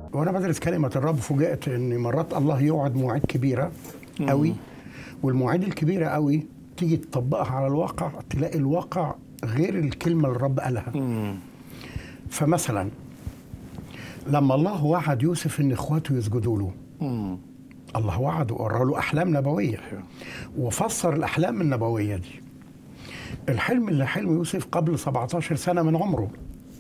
وانا بدرس كلمه الرب فوجئت ان مرات الله يوعد مواعيد كبيره قوي والمواعيد الكبيره قوي تيجي تطبقها على الواقع تلاقي الواقع غير الكلمه اللي الرب قالها فمثلا لما الله وعد يوسف ان اخواته يسجدوا له الله وعده وقرا له احلام نبويه وفسر الاحلام النبويه دي الحلم اللي حلم يوسف قبل 17 سنه من عمره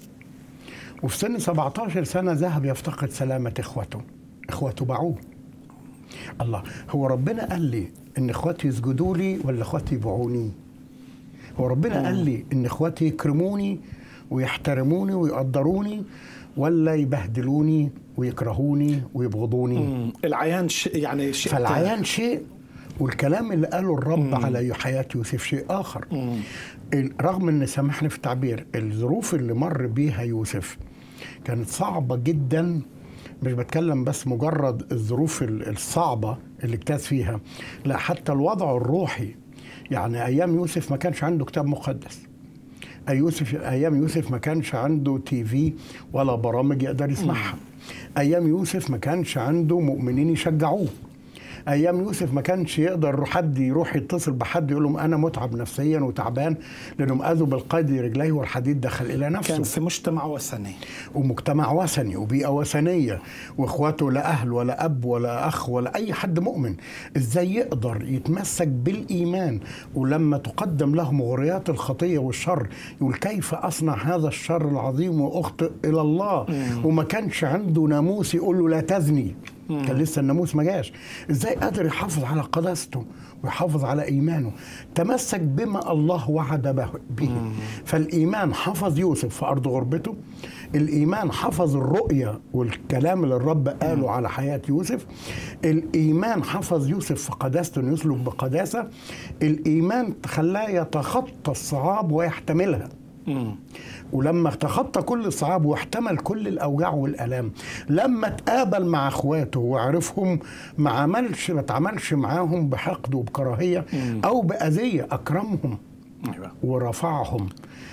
وفي سن 17 سنه ذهب يفتقد سلامه اخوته اخوته باعوه الله هو ربنا قال لي ان اخواتي يسجدوا لي ولا اخواتي يبيعوني هو ربنا قال لي ان اخواتي يكرموني ويحترموني ويقدروني ولا يبهدلوني ويكرهوني ويبغضوني مم. العيان ش... يعني شيء فالعيان شيء والكلام اللي قاله الرب على حياة يوسف شيء آخر ال- رغم أن سامحني في التعبير الظروف اللي مر بيها يوسف كانت صعبة جدا مش بتكلم بس مجرد الظروف ال- الصعبة اللي اجتاز فيها لا حتى الوضع الروحي يعني أيام يوسف ما كانش عنده كتاب مقدس أي يوسف ايام يوسف ما كانش عنده تي في ولا برامج يقدر يسمعها ايام يوسف ما كانش عنده مؤمنين يشجعوه ايام يوسف ما كانش يقدر حد يروح يتصل بحد يقول لهم انا متعب نفسيا وتعبان لانهم اذوا بالقيد رجليه والحديد دخل الى نفسه كان في مجتمع وثني ومجتمع وثني وبيئة وثنية واخواته لا أهل ولا أب ولا أخ ولا أي حد مؤمن إزاي يقدر يتمسك بالإيمان ولما تقدم له مغريات الخطية والشر يقول كيف أصنع هذا الشر العظيم وأخطئ إلى الله وما كانش عنده ناموس يقول له لا تزني كان لسه الناموس ما جاش ازاي قادر يحافظ على قداسته ويحافظ على ايمانه تمسك بما الله وعد به, به. فالايمان حفظ يوسف في ارض غربته الايمان حفظ الرؤيه والكلام اللي الرب قاله على حياه يوسف الايمان حفظ يوسف في قداسته انه يسلك بقداسه الايمان خلاه يتخطى الصعاب ويحتملها ولما تخطى كل الصعاب واحتمل كل الاوجاع والالام لما تقابل مع اخواته وعرفهم ما عملش ما اتعاملش معاهم بحقد وبكراهيه او باذيه اكرمهم ايوه ورفعهم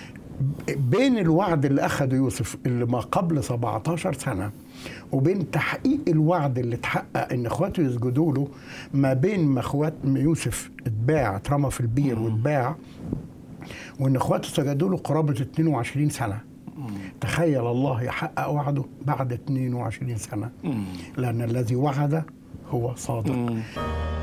بين الوعد اللي اخده يوسف اللي ما قبل 17 سنه وبين تحقيق الوعد اللي اتحقق ان اخواته يسجدوا له ما بين ما اخوات ما يوسف اتباع اترمى في البير واتباع وان اخواته سجدوا له قرابه 22 سنه تخيل الله يحقق وعده بعد 22 سنه لان الذي وعد هو صادق